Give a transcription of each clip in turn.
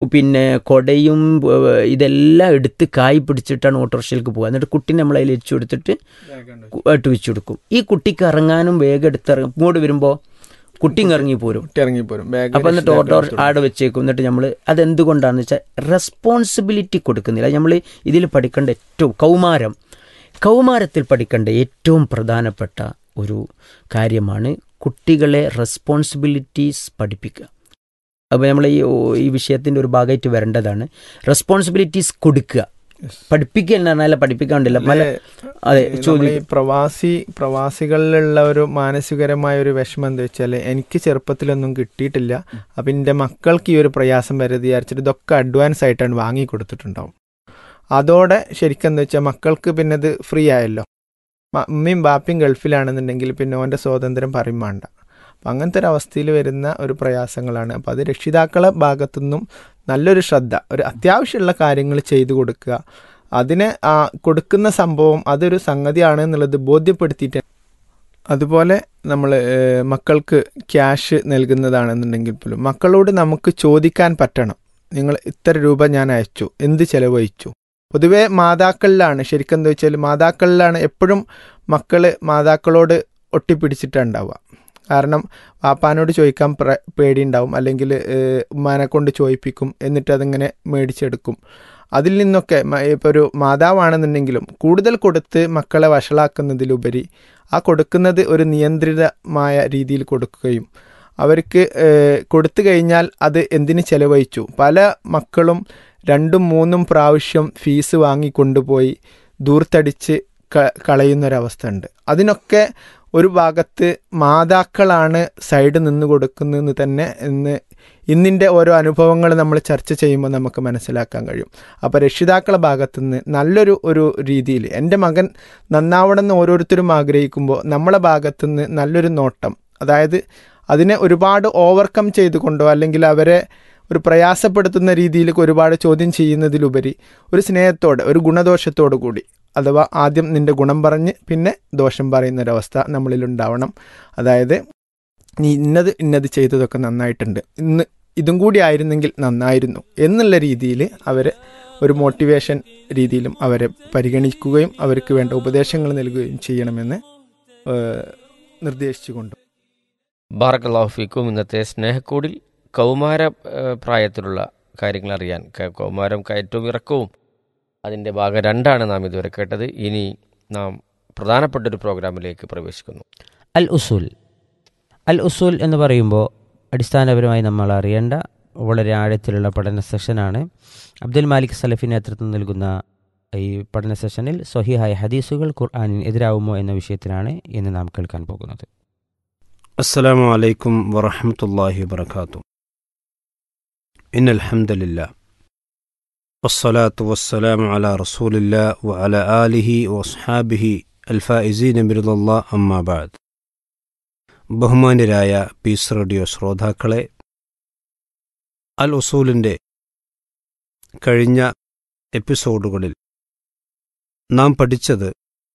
പിന്നെ കൊടയും ഏഹ്, ഇതെല്ലാം എടുത്ത് കായ് പിടിച്ചിട്ടാണ് ഓട്ടോറിക്ഷയിലേക്ക് പോകുക എന്നിട്ട് കുട്ടീനെ നമ്മൾ അതിൽ വെച്ച് കൊടുത്തിട്ട് കു- ആയിട്ട് വെച്ച് കൊടുക്കും ഈ കുട്ടിക്ക് ഇറങ്ങാനും വേഗം എടുത്തിറങ്ങും ഇങ്ങോട്ട് വരുമ്പോൾ കുട്ടി ഇങ്ങ് ഇറങ്ങി പോരും കുട്ടി ഇറങ്ങിപ്പോരും ബാഗ് അപ്പം എന്നിട്ട് ഓട്ടോ ആടെ വെച്ചേക്കും എന്നിട്ട് നമ്മൾ അതെന്തുകൊണ്ടാണെന്ന് വെച്ചാൽ റെസ്പോൺസിബിലിറ്റി കൊടുക്കുന്നില്ല നമ്മൾ ഇതിൽ പഠിക്കേണ്ട ഏറ്റവും കൗമാരം കൗമാരത്തിൽ പഠിക്കേണ്ട ഏറ്റവും പ്രധാനപ്പെട്ട ഒരു കാര്യമാണ് കുട്ടികളെ റെസ്പോൺസിബിലിറ്റീസ് പഠിപ്പിക്കുക അപ്പോൾ നമ്മൾ ഈ ഈ വിഷയത്തിൻ്റെ ഒരു ഭാഗമായിട്ട് വരേണ്ടതാണ് റെസ്പോൺസിബിലിറ്റീസ് കൊടുക്കുക പഠിപ്പിക്കുക എന്ന് പറഞ്ഞാൽ പഠിപ്പിക്കാണ്ടില്ല പല അതെ നമ്മളെ ചോദ്യം ഈ പ്രവാസി പ്രവാസികളിലുള്ള ഒരു മാനസികരമായ ഒരു വിഷമം എന്താ വെച്ചാൽ എനിക്ക് ചെറുപ്പത്തിലൊന്നും കിട്ടിയിട്ടില്ല അപ്പം എൻ്റെ മക്കൾക്ക് ഈ ഒരു പ്രയാസം വരെ വിചാരിച്ചിട്ട് ഇതൊക്കെ അഡ്വാൻസ് ആയിട്ടാണ് വാങ്ങി കൊടുത്തിട്ടുണ്ടാവും അതോടെ ശരിക്കും എന്താ വെച്ചാൽ മക്കൾക്ക് പിന്നെ ഇത് ഫ്രീ ആയല്ലോ മ- ഉമ്മയും ബാപ്പയും ഗൾഫിലാണെന്നുണ്ടെങ്കിൽ പിന്നെ ഓൻ്റെ സ്വാതന്ത്ര്യം പറയും വേണ്ട അപ്പം അങ്ങനത്തെ ഒരു അവസ്ഥയിൽ വരുന്ന ഒരു പ്രയാസങ്ങളാണ് അപ്പോൾ അത് രക്ഷിതാക്കളെ ഭാഗത്തുനിന്നും നല്ലൊരു ശ്രദ്ധ ഒരു അത്യാവശ്യമുള്ള കാര്യങ്ങൾ ചെയ്തു കൊടുക്കുക അതിനെ ആ കൊടുക്കുന്ന സംഭവം അതൊരു സംഗതിയാണ് എന്നുള്ളത് ബോധ്യപ്പെടുത്തിയിട്ട് അതുപോലെ നമ്മൾ മക്കൾക്ക് ക്യാഷ് നൽകുന്നതാണെന്നുണ്ടെങ്കിൽ പോലും മക്കളോട് നമുക്ക് ചോദിക്കാൻ പറ്റണം നിങ്ങൾ ഇത്ര രൂപ ഞാൻ അയച്ചു എന്ത് ചെലവഴിച്ചു പൊതുവേ മാതാക്കളിലാണ് ശരിക്കും എന്താ വെച്ചാൽ മാതാക്കളിലാണ് എപ്പോഴും മക്കള് മാതാക്കളോട് ഒട്ടിപ്പിടിച്ചിട്ടുണ്ടാവുക കാരണം വാപ്പാനോട് ചോദിക്കാൻ പ്ര പേടിയുണ്ടാവും അല്ലെങ്കിൽ ഉമ്മാനെ കൊണ്ട് ചോദിപ്പിക്കും എന്നിട്ട് അതിങ്ങനെ മേടിച്ചെടുക്കും അതിൽ നിന്നൊക്കെ ഇപ്പോൾ ഒരു മാതാവാണെന്നുണ്ടെങ്കിലും കൂടുതൽ കൊടുത്ത് മക്കളെ വഷളാക്കുന്നതിലുപരി ആ കൊടുക്കുന്നത് ഒരു നിയന്ത്രിതമായ രീതിയിൽ കൊടുക്കുകയും അവർക്ക് ഏഹ്, കൊടുത്തു കഴിഞ്ഞാൽ അത് എന്തിന് ചെലവഴിച്ചു പല മക്കളും രണ്ടും മൂന്നും പ്രാവശ്യം ഫീസ് വാങ്ങി കൊണ്ടുപോയി ദൂർത്തടിച്ച് ക കളയുന്നൊരവസ്ഥ ഉണ്ട് അതിനൊക്കെ ഒരു ഭാഗത്ത് മാതാക്കളാണ് സൈഡ് നിന്ന് കൊടുക്കുന്നതെന്ന് തന്നെ ഇന്ന് ഇന്നിൻ്റെ ഓരോ അനുഭവങ്ങൾ നമ്മൾ ചർച്ച ചെയ്യുമ്പോൾ നമുക്ക് മനസ്സിലാക്കാൻ കഴിയും അപ്പോൾ രക്ഷിതാക്കളെ ഭാഗത്തുനിന്ന് നല്ലൊരു ഒരു രീതിയിൽ എൻ്റെ മകൻ നന്നാവണമെന്ന് ഓരോരുത്തരും ആഗ്രഹിക്കുമ്പോൾ നമ്മളെ ഭാഗത്തുനിന്ന് നല്ലൊരു നോട്ടം അതായത് അതിനെ ഒരുപാട് ഓവർകം ചെയ്തുകൊണ്ടോ അല്ലെങ്കിൽ അവരെ ഒരു പ്രയാസപ്പെടുത്തുന്ന രീതിയിലേക്ക് ഒരുപാട് ചോദ്യം ചെയ്യുന്നതിലുപരി ഒരു സ്നേഹത്തോടെ ഒരു ഗുണദോഷത്തോടു കൂടി അഥവാ ആദ്യം നിന്റെ ഗുണം പറഞ്ഞ് പിന്നെ ദോഷം പറയുന്ന ഒരവസ്ഥ നമ്മളിൽ ഉണ്ടാവണം അതായത് നീ ഇന്നത് ഇന്നത് ചെയ്തതൊക്കെ നന്നായിട്ടുണ്ട് ഇന്ന് ഇതും കൂടി ആയിരുന്നെങ്കിൽ നന്നായിരുന്നു എന്നുള്ള രീതിയിൽ അവരെ ഒരു മോട്ടിവേഷൻ രീതിയിലും അവരെ പരിഗണിക്കുകയും അവർക്ക് വേണ്ട ഉപദേശങ്ങൾ നൽകുകയും ചെയ്യണമെന്ന് ഏഹ്, നിർദ്ദേശിച്ചുകൊണ്ട് ബാറക്കല്ലാഹു ഫീക്കും ഇന്നത്തെ സ്നേഹക്കൂടിൽ കൗമാര ഏഹ്, പ്രായത്തിലുള്ള കാര്യങ്ങൾ അറിയാൻ ക- കൗമാരം കയറ്റവും ഇറക്കവും അതിൻ്റെ ഭാഗം രണ്ടാണ് നാം ഇതുവരെ കേട്ടത് ഇനി നാം പ്രധാനപ്പെട്ട ഒരു പ്രോഗ്രാമിലേക്ക് പ്രവേശിക്കുന്നു അൽ ഉസൂൽ അൽ ഉസൂൽ എന്ന് പറയുമ്പോൾ അടിസ്ഥാനപരമായി നമ്മൾ അറിയേണ്ട വളരെ ആഴത്തിലുള്ള പഠന സെഷനാണ് അബ്ദുൽ മാലിക് സലഫി നേതൃത്വം നൽകുന്ന ഈ പഠന സെഷനിൽ സ്വഹിഹായ ഹദീസുകൾ ഖുർആാനിന് എതിരാവുമോ എന്ന വിഷയത്തിലാണ് ഇന്ന് നാം കേൾക്കാൻ പോകുന്നത് السلام عليكم ورحمة الله وبركاته إن الحمد لله والصلاة والسلام على رسول الله وعلى آله وأصحابه الفائزين برضا الله أما بعد ബഹുമാന്യരായ പീസ് റേഡിയോ ശ്രോതാക്കളെ അൽ ഉസൂലിൻ്റെ കഴിഞ്ഞ എപ്പിസോഡുകളിൽ നാം പഠിച്ചത്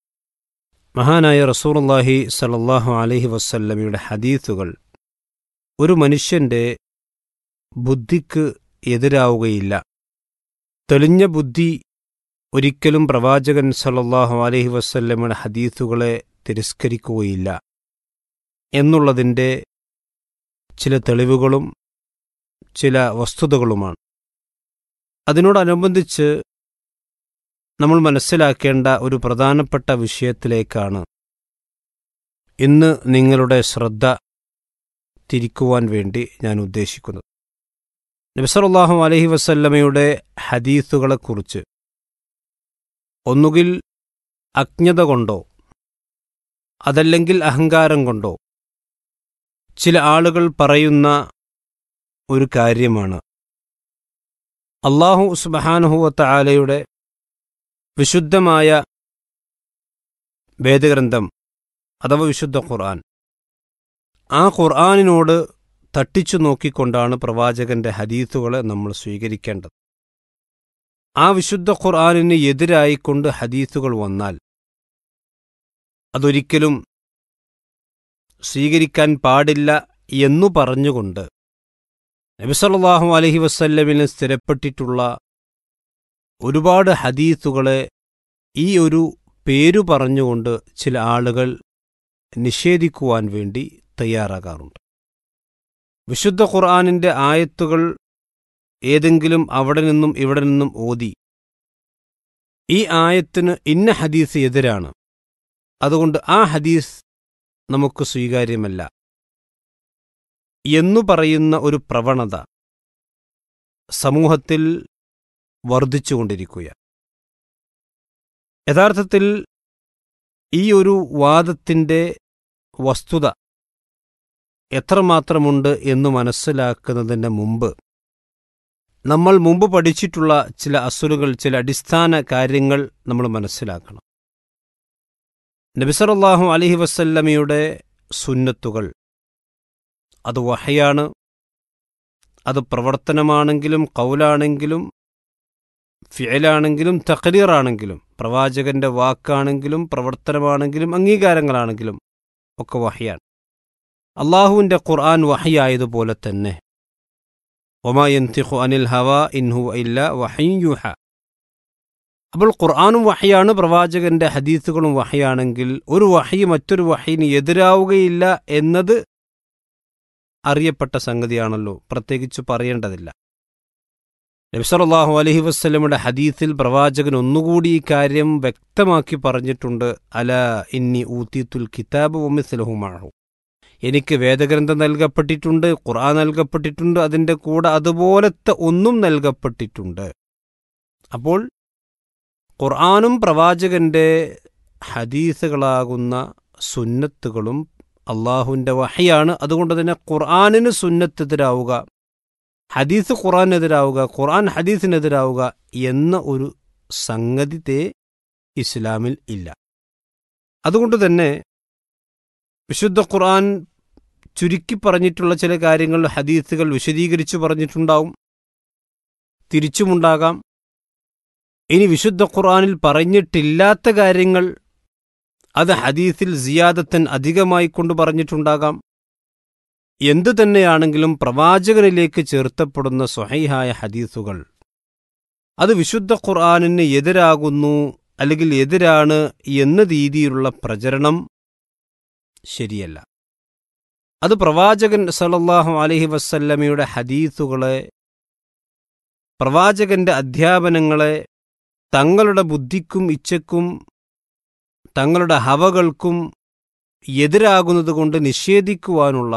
മഹാനായ റസൂറുല്ലാഹി സലല്ലാഹു അലൈഹി വസല്ലമയുടെ ഹദീസുകൾ ഒരു മനുഷ്യന്റെ ബുദ്ധിക്ക് എതിരാവുകയില്ല തെളിഞ്ഞ ബുദ്ധി ഒരിക്കലും പ്രവാചകൻ സല്ലല്ലാഹു അലൈഹി വസല്ലമയുടെ ഹദീസുകളെ തിരസ്കരിക്കുകയില്ല എന്നുള്ളതിൻ്റെ ചില തെളിവുകളും ചില വസ്തുതകളുമാണ് അതിനോടനുബന്ധിച്ച് നമ്മൾ മനസ്സിലാക്കേണ്ട ഒരു പ്രധാനപ്പെട്ട വിഷയത്തിലേക്കാണ് ഇന്ന് നിങ്ങളുടെ ശ്രദ്ധ തിരിക്കുവാൻ വേണ്ടി ഞാൻ ഉദ്ദേശിക്കുന്നത് നബിസറല്ലാഹു അലഹി വസല്ലമയുടെ ഹദീസുകളെക്കുറിച്ച് ഒന്നുകിൽ അജ്ഞത കൊണ്ടോ അതല്ലെങ്കിൽ അഹങ്കാരം കൊണ്ടോ ചില ആളുകൾ പറയുന്ന ഒരു കാര്യമാണ് അള്ളാഹു സുബഹാനുഹുവത്ത ആലയുടെ വിശുദ്ധമായ വേദഗ്രന്ഥം അഥവാ വിശുദ്ധ ഖുർആൻ ആ ഖുർആാനിനോട് തട്ടിച്ചു നോക്കിക്കൊണ്ടാണ് പ്രവാചകന്റെ ഹദീസുകളെ നമ്മൾ സ്വീകരിക്കേണ്ടത് ആ വിശുദ്ധ ഖുർആാനിന് എതിരായിക്കൊണ്ട് ഹദീസുകൾ വന്നാൽ അതൊരിക്കലും സ്വീകരിക്കാൻ പാടില്ല എന്നു പറഞ്ഞുകൊണ്ട് നബിസല്ലാഹു അലഹി വസ്ല്ലമിന് സ്ഥിരപ്പെട്ടിട്ടുള്ള ഒരുപാട് ഹദീസുകളെ ഈ ഒരു പേരു പറഞ്ഞുകൊണ്ട് ചില ആളുകൾ നിഷേധിക്കുവാൻ വേണ്ടി തയ്യാറാകാറുണ്ട് വിശുദ്ധ ഖുർആാനിൻ്റെ ആയത്തുകൾ ഏതെങ്കിലും അവിടെ നിന്നും ഇവിടെ നിന്നും ഓതി ഈ ആയത്തിന് ഇന്ന ഹദീസ് എതിരാണ് അതുകൊണ്ട് ആ ഹദീസ് നമുക്ക് സ്വീകാര്യമല്ല എന്നു പറയുന്ന ഒരു പ്രവണത സമൂഹത്തിൽ വർദ്ധിച്ചുകൊണ്ടിരിക്കുക യഥാർത്ഥത്തിൽ ഈ ഒരു വാദത്തിൻ്റെ വസ്തുത എത്രമാത്രമുണ്ട് എന്ന് മനസ്സിലാക്കുന്നതിന് മുമ്പ് നമ്മൾ മുമ്പ് പഠിച്ചിട്ടുള്ള ചില അസുലുകൾ ചില അടിസ്ഥാന കാര്യങ്ങൾ നമ്മൾ മനസ്സിലാക്കണം നബിസറല്ലാഹു അലഹി വസല്ലമയുടെ സുന്നത്തുകൾ അത് വഹയാണ് അത് പ്രവർത്തനമാണെങ്കിലും കൗലാണെങ്കിലും ഫിയലാണെങ്കിലും തഖലീറാണെങ്കിലും പ്രവാചകന്റെ വാക്കാണെങ്കിലും പ്രവർത്തനമാണെങ്കിലും അംഗീകാരങ്ങളാണെങ്കിലും ഒക്കെ വഹയാണ് അള്ളാഹുവിൻ്റെ ഖുർആൻ വഹയായതുപോലെ തന്നെ ഒമായന്തിഖു അനിൽ ഹവ ഇൻഹു ഇല്ല വഹയ്യുഹ അപ്പോൾ ഖുർആാനും വഹയാണ് പ്രവാചകന്റെ ഹദീസുകളും വഹയാണെങ്കിൽ ഒരു വഹി മറ്റൊരു വഹയിന് എതിരാവുകയില്ല എന്നത് അറിയപ്പെട്ട സംഗതിയാണല്ലോ പ്രത്യേകിച്ച് പറയേണ്ടതില്ല നബിസലാഹു അലഹി വസ്ലമിയുടെ ഹദീസിൽ പ്രവാചകൻ ഒന്നുകൂടി ഈ കാര്യം വ്യക്തമാക്കി പറഞ്ഞിട്ടുണ്ട് അല ഇന്നി ഊത്തിത്തുൽ കിതാബ് ഒമിസ്ലഹുമാഹു എനിക്ക് വേദഗ്രന്ഥം നൽകപ്പെട്ടിട്ടുണ്ട് ഖുർആൻ നൽകപ്പെട്ടിട്ടുണ്ട് അതിൻ്റെ കൂടെ അതുപോലത്തെ ഒന്നും നൽകപ്പെട്ടിട്ടുണ്ട് അപ്പോൾ ഖുർആാനും പ്രവാചകന്റെ ഹദീസുകളാകുന്ന സുന്നത്തുകളും അള്ളാഹുവിൻ്റെ വഹയാണ് അതുകൊണ്ട് തന്നെ ഖുർആാനിന് സുന്നത്തെതിരാവുക ഹദീസ് ഖുർആാനെതിരാവുക ഖുർആൻ ഹദീസിനെതിരാവുക എന്ന ഒരു സംഗതിത്തെ ഇസ്ലാമിൽ ഇല്ല അതുകൊണ്ട് തന്നെ വിശുദ്ധ ഖുർആൻ ചുരുക്കി പറഞ്ഞിട്ടുള്ള ചില കാര്യങ്ങൾ ഹദീസുകൾ വിശദീകരിച്ചു പറഞ്ഞിട്ടുണ്ടാവും തിരിച്ചുമുണ്ടാകാം ഇനി വിശുദ്ധ ഖുർആനിൽ പറഞ്ഞിട്ടില്ലാത്ത കാര്യങ്ങൾ അത് ഹദീസിൽ സിയാദത്തൻ അധികമായി കൊണ്ട് പറഞ്ഞിട്ടുണ്ടാകാം എന്തു തന്നെയാണെങ്കിലും പ്രവാചകനിലേക്ക് ചേർത്തപ്പെടുന്ന സ്വഹൈഹായ ഹദീസുകൾ അത് വിശുദ്ധ ഖുർആാനിന് എതിരാകുന്നു അല്ലെങ്കിൽ എതിരാണ് എന്ന രീതിയിലുള്ള പ്രചരണം ശരിയല്ല അത് പ്രവാചകൻ സലല്ലാഹു അലഹി വസല്ലമയുടെ ഹദീസുകളെ പ്രവാചകന്റെ അധ്യാപനങ്ങളെ തങ്ങളുടെ ബുദ്ധിക്കും ഇച്ഛക്കും തങ്ങളുടെ ഹവകൾക്കും എതിരാകുന്നതുകൊണ്ട് നിഷേധിക്കുവാനുള്ള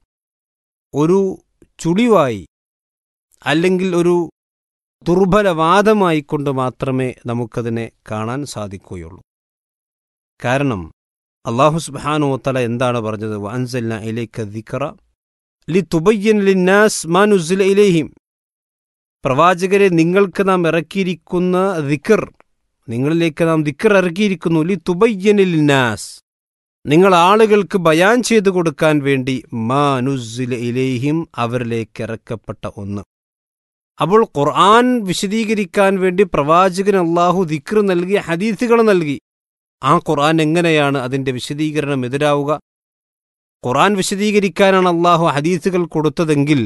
ഒരു ചുളിവായി അല്ലെങ്കിൽ ഒരു ദുർബലവാദമായിക്കൊണ്ട് മാത്രമേ നമുക്കതിനെ കാണാൻ സാധിക്കുകയുള്ളൂ കാരണം അള്ളാഹു സുബ്ഹാനു തല എന്താണ് പറഞ്ഞത് വൻസല്ല ഇലേക്ക് ദിക്റ ലി തുബയ്യൻ ലിന്നാസ് മാനുസില ഇലേഹിം പ്രവാചകരെ നിങ്ങൾക്ക് നാം ഇറക്കിയിരിക്കുന്ന ദിക്കർ നിങ്ങളിലേക്ക് നാം ദിക്കർ ഇറക്കിയിരിക്കുന്നു ലി തുബയ്യൻ ലിന്നാസ് നിങ്ങൾ ആളുകൾക്ക് ബയാൻ ചെയ്തു കൊടുക്കാൻ വേണ്ടി മാനുസില ഇലേഹിം അവരിലേക്ക് ഇറക്കപ്പെട്ട ഒന്ന് അപ്പോൾ ഖുർആൻ വിശദീകരിക്കാൻ വേണ്ടി പ്രവാചകൻ അള്ളാഹു ദിക്ർ നൽകി ഹദീസുകൾ നൽകി ആ ഖുർആൻ എങ്ങനെയാണ് അതിന്റെ വിശദീകരണം എതിരാവുക ഖുർആൻ വിശദീകരിക്കാനാണ് അള്ളാഹു ഹദീസുകൾ കൊടുത്തതെങ്കിൽ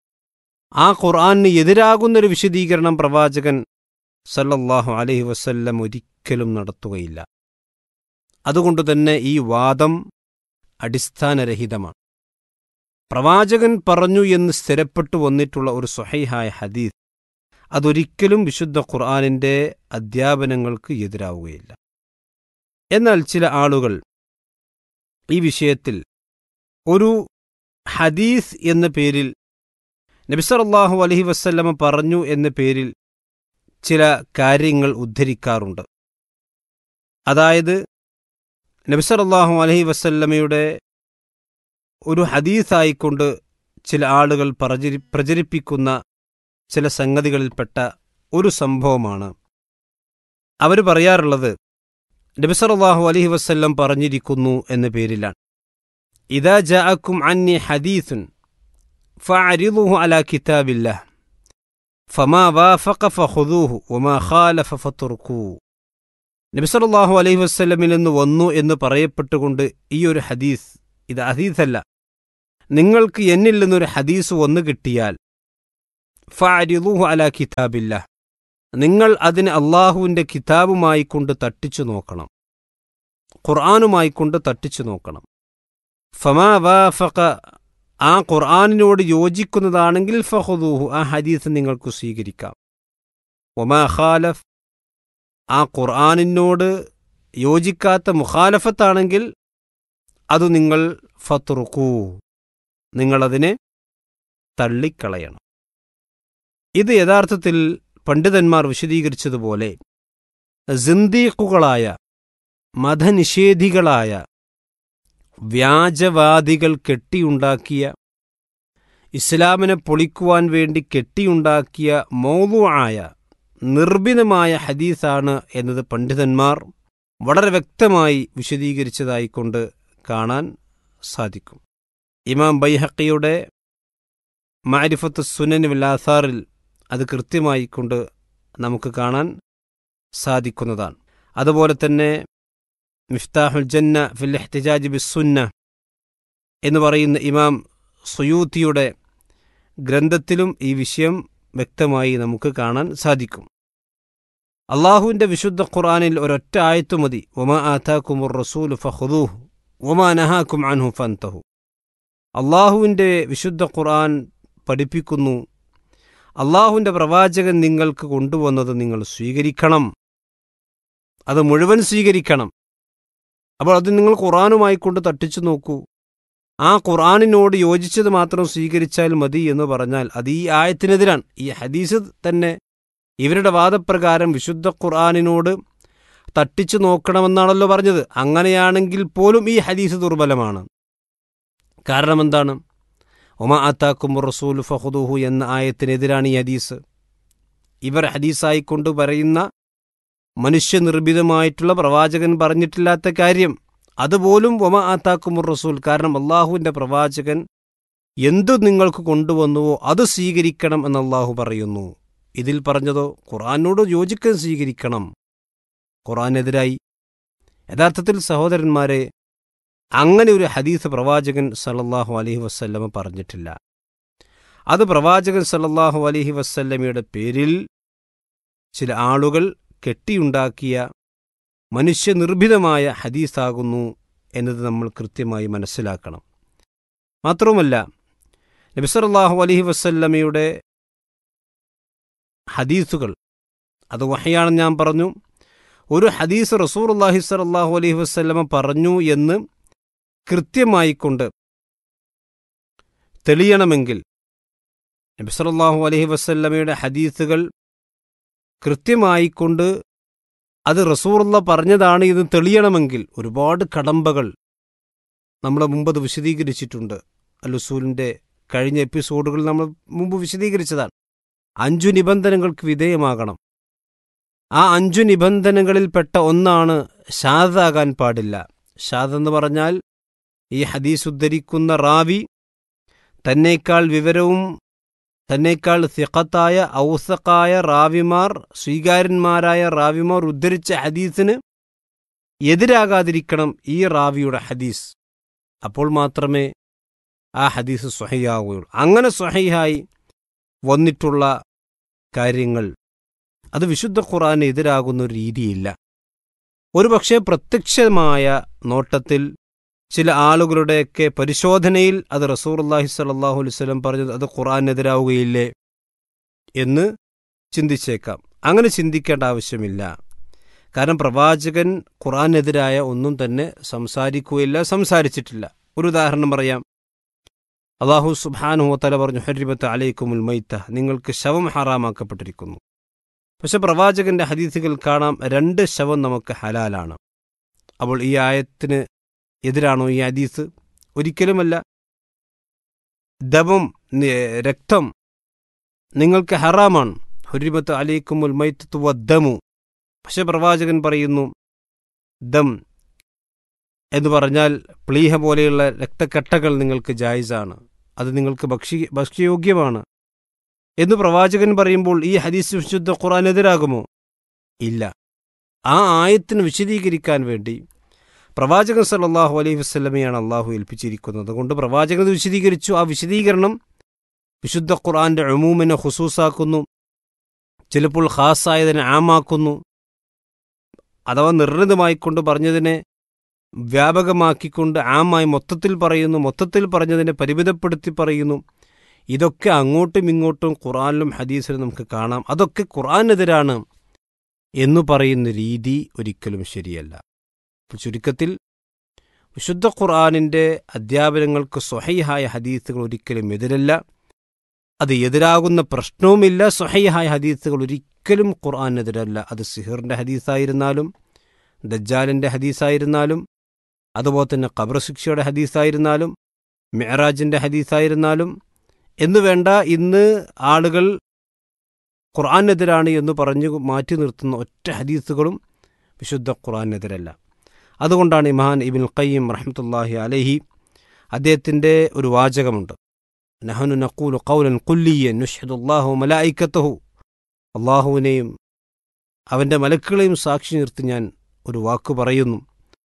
ആ ഖുർആന് എതിരാകുന്നൊരു വിശദീകരണം പ്രവാചകൻ സല്ലല്ലാഹു അലൈഹി വസല്ലം ഒരിക്കലും നടത്തുകയില്ല അതുകൊണ്ട് തന്നെ ഈ വാദം അടിസ്ഥാനരഹിതമാണ് പ്രവാചകൻ പറഞ്ഞു എന്ന് സ്ഥിരപ്പെട്ടു വന്നിട്ടുള്ള ഒരു സ്വഹൈഹായ ഹദീസ് അതൊരിക്കലും വിശുദ്ധ ഖുർആാനിന്റെ അധ്യാപനങ്ങൾക്ക് എതിരാവുകയില്ല എന്നാൽ ചില ആളുകൾ ഈ വിഷയത്തിൽ ഒരു ഹദീസ് എന്ന പേരിൽ നബിസറല്ലാഹു അലഹി വസ്ല്ലമ പറഞ്ഞു എന്ന പേരിൽ ചില കാര്യങ്ങൾ ഉദ്ധരിക്കാറുണ്ട് അതായത് നബിസറല്ലാഹു അലഹി വസല്ലമയുടെ ഒരു ഹദീസായിക്കൊണ്ട് ചില ആളുകൾ പ്രചരി പ്രചരിപ്പിക്കുന്ന ചില സംഗതികളിൽപ്പെട്ട ഒരു സംഭവമാണ് അവർ പറയാറുള്ളത് നബിസറല്ലാഹു അലഹി വസ്ല്ലം പറഞ്ഞിരിക്കുന്നു എന്ന പേരിലാണ് ഇതാ ജാഅക്കും അന്നി ഹദീസുൻ ഫഅരിദുഹു അലാ കിതാബില്ല ഫമാ വാഫഖ ഫഖുദൂഹു വമാ ഖാലഫ ഫതുർക്കൂ നബിസറല്ലാഹു അലൈഹി വസ്ല്ലമിൽ നിന്ന് വന്നു എന്ന് പറയപ്പെട്ടുകൊണ്ട് ഈ ഒരു ഹദീസ് ഇത് ഹദീസല്ല നിങ്ങൾക്ക് എന്നിൽ നിന്നൊരു ഹദീസ് വന്നു കിട്ടിയാൽ ഫഅരിദൂഹു അലാ കിതാബില്ല നിങ്ങൾ അതിനെ അള്ളാഹുവിൻ്റെ കിതാബുമായി കൊണ്ട് തട്ടിച്ചു നോക്കണം ഖുർആാനുമായി കൊണ്ട് തട്ടിച്ചു നോക്കണം ഫമാ വാഫഖ ആ ഖുർആാനിനോട് യോജിക്കുന്നതാണെങ്കിൽ ഫഹുദൂഹു ആ ഹദീസ് നിങ്ങൾക്ക് സ്വീകരിക്കാം ഒമാ ഖാലഫ് ആ ഖുർആാനിനോട് യോജിക്കാത്ത മുഖാലഫത്താണെങ്കിൽ അത് നിങ്ങൾ ഫത്തുറുക്കൂ നിങ്ങളതിനെ തള്ളിക്കളയണം ഇത് യഥാർത്ഥത്തിൽ പണ്ഡിതന്മാർ വിശദീകരിച്ചതുപോലെ സിന്ദീഖുകളായ മതനിഷേധികളായ വ്യാജവാദികൾ കെട്ടിയുണ്ടാക്കിയ ഇസ്ലാമിനെ പൊളിക്കുവാൻ വേണ്ടി കെട്ടിയുണ്ടാക്കിയ മൗലുവായ നിർഭിതമായ ഹദീസാണ് എന്നത് പണ്ഡിതന്മാർ വളരെ വ്യക്തമായി വിശദീകരിച്ചതായിക്കൊണ്ട് കാണാൻ സാധിക്കും ഇമാം ബൈഹക്കിയുടെ മാരിഫത്ത് സുനൻ വിലാസാറിൽ അത് കൃത്യമായി കൊണ്ട് നമുക്ക് കാണാൻ സാധിക്കുന്നതാണ് അതുപോലെ തന്നെ മിഫ്താഹുൽ ജന്ന ഫിൽ ഇഹ്തിജാജ് ബിസുന്ന എന്ന് പറയുന്ന ഇമാം സുയൂത്തിയുടെ ഗ്രന്ഥത്തിലും ഈ വിഷയം വ്യക്തമായി നമുക്ക് കാണാൻ സാധിക്കും അള്ളാഹുവിൻ്റെ വിശുദ്ധ ഖുർആാനിൽ ഒരൊറ്റ ആയത്തു മതി ഒമാ ആഥാക്കുമുർ റസൂൽ ഫഹുദൂഹ് ഒമാ നഹാക്കും അൻഹു ഫന്തഹു അള്ളാഹുവിൻ്റെ വിശുദ്ധ ഖുർആൻ പഠിപ്പിക്കുന്നു അള്ളാഹുവിൻ്റെ പ്രവാചകൻ നിങ്ങൾക്ക് കൊണ്ടുവന്നത് നിങ്ങൾ സ്വീകരിക്കണം അത് മുഴുവൻ സ്വീകരിക്കണം അപ്പോൾ അത് നിങ്ങൾ ഖുറാനുമായി കൊണ്ട് തട്ടിച്ചു നോക്കൂ ആ ഖുർആാനിനോട് യോജിച്ചത് മാത്രം സ്വീകരിച്ചാൽ മതി എന്ന് പറഞ്ഞാൽ അത് ഈ ആയത്തിനെതിരാണ് ഈ ഹദീസ് തന്നെ ഇവരുടെ വാദപ്രകാരം വിശുദ്ധ ഖുർആാനിനോട് തട്ടിച്ചു നോക്കണമെന്നാണല്ലോ പറഞ്ഞത് അങ്ങനെയാണെങ്കിൽ പോലും ഈ ഹദീസ് ദുർബലമാണ് കാരണം എന്താണ് ഒമ അത്താക്കും റസൂൽ ഫഹുദുഹു എന്ന ആയത്തിനെതിരാണ് ഈ ഹദീസ് ഇവർ ഹദീസായിക്കൊണ്ട് പറയുന്ന മനുഷ്യനിർമ്മിതമായിട്ടുള്ള പ്രവാചകൻ പറഞ്ഞിട്ടില്ലാത്ത കാര്യം അതുപോലും ഒമ ആത്താക്കുമുർ റസൂൽ കാരണം അള്ളാഹുവിൻ്റെ പ്രവാചകൻ എന്തു നിങ്ങൾക്ക് കൊണ്ടുവന്നുവോ അത് സ്വീകരിക്കണം എന്ന് അള്ളാഹു പറയുന്നു ഇതിൽ പറഞ്ഞതോ ഖുറാനോട് യോജിക്കാൻ സ്വീകരിക്കണം ഖുറാനെതിരായി യഥാർത്ഥത്തിൽ സഹോദരന്മാരെ അങ്ങനെ ഒരു ഹദീസ് പ്രവാചകൻ സല്ലല്ലാഹു അലൈഹി വസ്ല്ലമ പറഞ്ഞിട്ടില്ല അത് പ്രവാചകൻ സല്ലല്ലാഹു അലൈഹി വസ്ല്ലമയുടെ പേരിൽ ചില ആളുകൾ കെട്ടിയുണ്ടാക്കിയ മനുഷ്യനിർഭിതമായ ഹദീസാകുന്നു എന്നത് നമ്മൾ കൃത്യമായി മനസ്സിലാക്കണം മാത്രവുമല്ല നബിസറല്ലാഹു അലഹി വസല്ലമയുടെ ഹദീസുകൾ അത് വഹയാണെന്ന് ഞാൻ പറഞ്ഞു ഒരു ഹദീസ് റസൂർ അള്ളാഹി സലാഹു അലൈഹി വസ്ല്ലമ പറഞ്ഞു എന്ന് കൃത്യമായിക്കൊണ്ട് തെളിയണമെങ്കിൽ നബിസറല്ലാഹു അലഹി വസല്ലമയുടെ ഹദീസുകൾ കൃത്യമായിക്കൊണ്ട് അത് റസൂറുള്ള പറഞ്ഞതാണ് എന്ന് തെളിയണമെങ്കിൽ ഒരുപാട് കടമ്പകൾ നമ്മൾ മുമ്പ് അത് വിശദീകരിച്ചിട്ടുണ്ട് അലുസൂലിൻ്റെ കഴിഞ്ഞ എപ്പിസോഡുകൾ നമ്മൾ മുമ്പ് വിശദീകരിച്ചതാണ് അഞ്ചു നിബന്ധനകൾക്ക് വിധേയമാകണം ആ അഞ്ചു നിബന്ധനകളിൽപ്പെട്ട ഒന്നാണ് ഷാദാകാൻ പാടില്ല ഷാദ് എന്ന് പറഞ്ഞാൽ ഈ ഹദീസ് ഉദ്ധരിക്കുന്ന റാവി തന്നേക്കാൾ വിവരവും തന്നേക്കാൾ സിഖത്തായ ഔസക്കായ റാവിമാർ സ്വീകാര്യന്മാരായ റാവിമാർ ഉദ്ധരിച്ച ഹദീസിന് എതിരാകാതിരിക്കണം ഈ റാവിയുടെ ഹദീസ് അപ്പോൾ മാത്രമേ ആ ഹദീസ് സ്വഹയാവുകയുള്ളൂ അങ്ങനെ സ്വഹയായി വന്നിട്ടുള്ള കാര്യങ്ങൾ അത് വിശുദ്ധ ഖുറാന് എതിരാകുന്ന ഒരു രീതിയില്ല ഒരുപക്ഷെ പ്രത്യക്ഷമായ നോട്ടത്തിൽ ചില ആളുകളുടെയൊക്കെ പരിശോധനയിൽ അത് റസൂർല്ലാഹി സല്ലാഹു അലൈവല്ലം പറഞ്ഞത് അത് ഖുറാനെതിരാവുകയില്ലേ എന്ന് ചിന്തിച്ചേക്കാം അങ്ങനെ ചിന്തിക്കേണ്ട ആവശ്യമില്ല കാരണം പ്രവാചകൻ ഖുറാനെതിരായ ഒന്നും തന്നെ സംസാരിക്കുകയില്ല സംസാരിച്ചിട്ടില്ല ഒരു ഉദാഹരണം പറയാം അള്ളാഹു സുബാനുഹോ തല പറഞ്ഞു ഹരിബത്ത് അലൈക്കുമുൽ മൈത്ത നിങ്ങൾക്ക് ശവം ഹറാമാക്കപ്പെട്ടിരിക്കുന്നു പക്ഷെ പ്രവാചകന്റെ ഹദീസുകൾ കാണാം രണ്ട് ശവം നമുക്ക് ഹലാലാണ് അപ്പോൾ ഈ ആയത്തിന് എതിരാണോ ഈ ഹദീസ് ഒരിക്കലുമല്ല ദമം രക്തം നിങ്ങൾക്ക് ഹറാമാണ് ഹുരിമത്ത് അലൈക്കുമുൽ മൈത്തു വദ്ദമു പക്ഷെ പ്രവാചകൻ പറയുന്നു ദം എന്ന് പറഞ്ഞാൽ പ്ലീഹ പോലെയുള്ള രക്തക്കട്ടകൾ നിങ്ങൾക്ക് ജായിസാണ് അത് നിങ്ങൾക്ക് ഭക്ഷി ഭക്ഷ്യയോഗ്യമാണ് എന്ന് പ്രവാചകൻ പറയുമ്പോൾ ഈ ഹദീസ് വിശുദ്ധ ഖുറാൻ എതിരാകുമോ ഇല്ല ആ ആയത്തിന് വിശദീകരിക്കാൻ വേണ്ടി പ്രവാചകൻ സല്ലാഹു അലൈഹി വസ്ലമയാണ് അള്ളാഹു ഏൽപ്പിച്ചിരിക്കുന്നത് അതുകൊണ്ട് പ്രവാചകൻ വിശദീകരിച്ചു ആ വിശദീകരണം വിശുദ്ധ ഖുർആന്റെ അമൂമിനെ ഹുസൂസാക്കുന്നു ചിലപ്പോൾ ഖാസായതിനെ ആമാക്കുന്നു അഥവാ നിർണിതമായിക്കൊണ്ട് പറഞ്ഞതിനെ വ്യാപകമാക്കിക്കൊണ്ട് ആമായി മൊത്തത്തിൽ പറയുന്നു മൊത്തത്തിൽ പറഞ്ഞതിനെ പരിമിതപ്പെടുത്തി പറയുന്നു ഇതൊക്കെ അങ്ങോട്ടും ഇങ്ങോട്ടും ഖുറാനിലും ഹദീസിലും നമുക്ക് കാണാം അതൊക്കെ ഖുറാനെതിരാണ് എന്നു പറയുന്ന രീതി ഒരിക്കലും ശരിയല്ല അപ്പോൾ ചുരുക്കത്തിൽ വിശുദ്ധ ഖുർആാനിൻ്റെ അധ്യാപനങ്ങൾക്ക് സ്വഹൈഹായ ഹദീസുകൾ ഒരിക്കലും എതിരല്ല അത് എതിരാകുന്ന പ്രശ്നവുമില്ല സ്വഹൈഹായ ഹദീസുകൾ ഒരിക്കലും ഖുർആാനെതിരല്ല അത് സിഹിറിൻ്റെ ഹദീസായിരുന്നാലും ദജ്ജാലിൻ്റെ ഹദീസായിരുന്നാലും അതുപോലെ തന്നെ ഖബർ ശിക്ഷയുടെ ഹദീസായിരുന്നാലും മെഹറാജിൻ്റെ ഹദീസായിരുന്നാലും എന്നു വേണ്ട ഇന്ന് ആളുകൾ ഖുർആാനെതിരാണ് എന്ന് പറഞ്ഞു മാറ്റി നിർത്തുന്ന ഒറ്റ ഹദീസുകളും വിശുദ്ധ ഖുർആാനെതിരല്ല അതുകൊണ്ടാണ് ഇമാൻ ഇബിൻ ഖയ്യം റഹ്മത്തുല്ലാഹി അലഹി അദ്ദേഹത്തിൻ്റെ ഒരു വാചകമുണ്ട് നഹനു നക്കൂലു കൗലൻ കുല്ലിയൻ നുഷ്ഹദുല്ലാഹു മലായിക്കത്തഹു അള്ളാഹുവിനെയും അവൻ്റെ മലക്കുകളെയും സാക്ഷി നിർത്തി ഞാൻ ഒരു വാക്ക് പറയുന്നു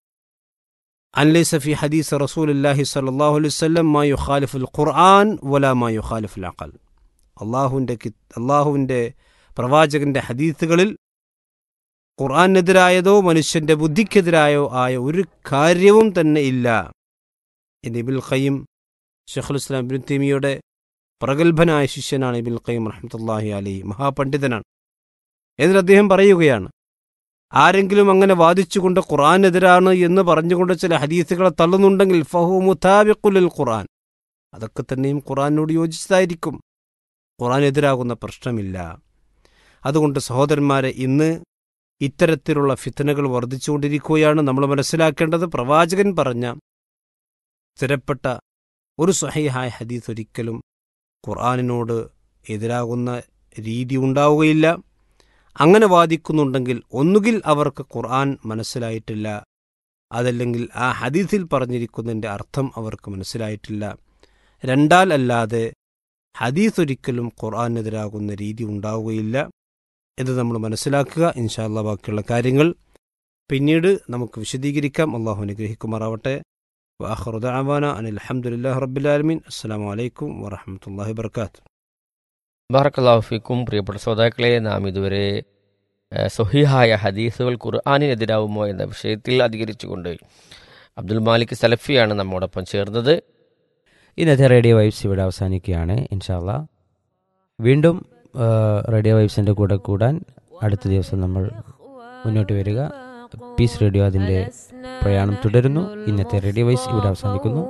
അൻലൈസ ഫി ഹദീസ് റസൂലുല്ലാഹി സല്ലല്ലാഹു അലൈഹി വസല്ലം മാ യുഖാലിഫുൽ ഖുർആൻ വലാ മാ യുഖാലിഫുൽ അഖൽ അള്ളാഹുവിൻ്റെ അള്ളാഹുവിൻ്റെ പ്രവാചകന്റെ ഹദീസുകളിൽ ഖുർആാനെതിരായതോ മനുഷ്യന്റെ ബുദ്ധിക്കെതിരായോ ആയ ഒരു കാര്യവും തന്നെ ഇല്ല എന്ന് ഇബിൽ ഖയ്യം ഷെഖുൽ ഇസ്ലാം ബിൻ തീമിയുടെ പ്രഗത്ഭനായ ശിഷ്യനാണ് ഇബിൽ ഖയ്യം റഹ്മത്തുല്ലാഹി അലി മഹാപണ്ഡിതനാണ് എന്നിട്ട് അദ്ദേഹം പറയുകയാണ് ആരെങ്കിലും അങ്ങനെ വാദിച്ചുകൊണ്ട് ഖുർആാനെതിരാണ് എന്ന് പറഞ്ഞുകൊണ്ട് ചില ഹദീസുകളെ തള്ളുന്നുണ്ടെങ്കിൽ ഫഹു മുതാബിഖുലിൽ ഖുർആൻ അതൊക്കെ തന്നെയും ഖുർആാനോട് യോജിച്ചതായിരിക്കും ഖുർആാനെതിരാകുന്ന പ്രശ്നമില്ല അതുകൊണ്ട് സഹോദരന്മാരെ ഇന്ന് ഇത്തരത്തിലുള്ള ഫിത്തനകൾ വർദ്ധിച്ചുകൊണ്ടിരിക്കുകയാണ് നമ്മൾ മനസ്സിലാക്കേണ്ടത് പ്രവാചകൻ പറഞ്ഞ സ്ഥിരപ്പെട്ട ഒരു സ്വഹൈഹായ ഹദീസ് ഒരിക്കലും ഖുർആാനിനോട് എതിരാകുന്ന രീതി ഉണ്ടാവുകയില്ല അങ്ങനെ വാദിക്കുന്നുണ്ടെങ്കിൽ ഒന്നുകിൽ അവർക്ക് ഖുർആൻ മനസ്സിലായിട്ടില്ല അതല്ലെങ്കിൽ ആ ഹദീസിൽ പറഞ്ഞിരിക്കുന്നതിൻ്റെ അർത്ഥം അവർക്ക് മനസ്സിലായിട്ടില്ല രണ്ടാൽ അല്ലാതെ ഹദീസ് ഒരിക്കലും ഖുർആാനെതിരാകുന്ന രീതി ഉണ്ടാവുകയില്ല എന്ന് നമ്മൾ മനസ്സിലാക്കുക ഇൻഷാല്ല ബാക്കിയുള്ള കാര്യങ്ങൾ പിന്നീട് നമുക്ക് വിശദീകരിക്കാം അള്ളാഹു അനുഗ്രഹിക്കുമാറാവട്ടെ വാഹറുദാവാന അനിൽ അഹമ്മദില്ലാ റബ്ബുലാലമീൻ അസ്സാം വലൈക്കും വറഹമത്തല്ലാഹി വർക്കാത്തു ബാറക്കല്ലാഫിക്കും പ്രിയപ്പെട്ട ശ്രോതാക്കളെ നാം ഇതുവരെ ഏഹ്, സ്വഹീഹായ ഹദീസുകൾ ഖുർആാനിനെതിരാവുമോ എന്ന വിഷയത്തിൽ അധികരിച്ചുകൊണ്ട് അബ്ദുൽ മാലിക് സലഫിയാണ് നമ്മോടൊപ്പം ചേർന്നത് ഇന്നത്തെ റേഡിയോ വൈബ്സ് ഇവിടെ അവസാനിക്കുകയാണ് ഇൻഷാല്ല വീണ്ടും ആ, റേഡിയോ വൈബ്സിൻ്റെ കൂടെ കൂടാൻ അടുത്ത ദിവസം നമ്മൾ മുന്നോട്ട് വരിക പീസ് റേഡിയോ അതിൻ്റെ പ്രയാണം തുടരുന്നു ഇന്നത്തെ റേഡിയോ വൈസ് ഇവിടെ അവസാനിക്കുന്നു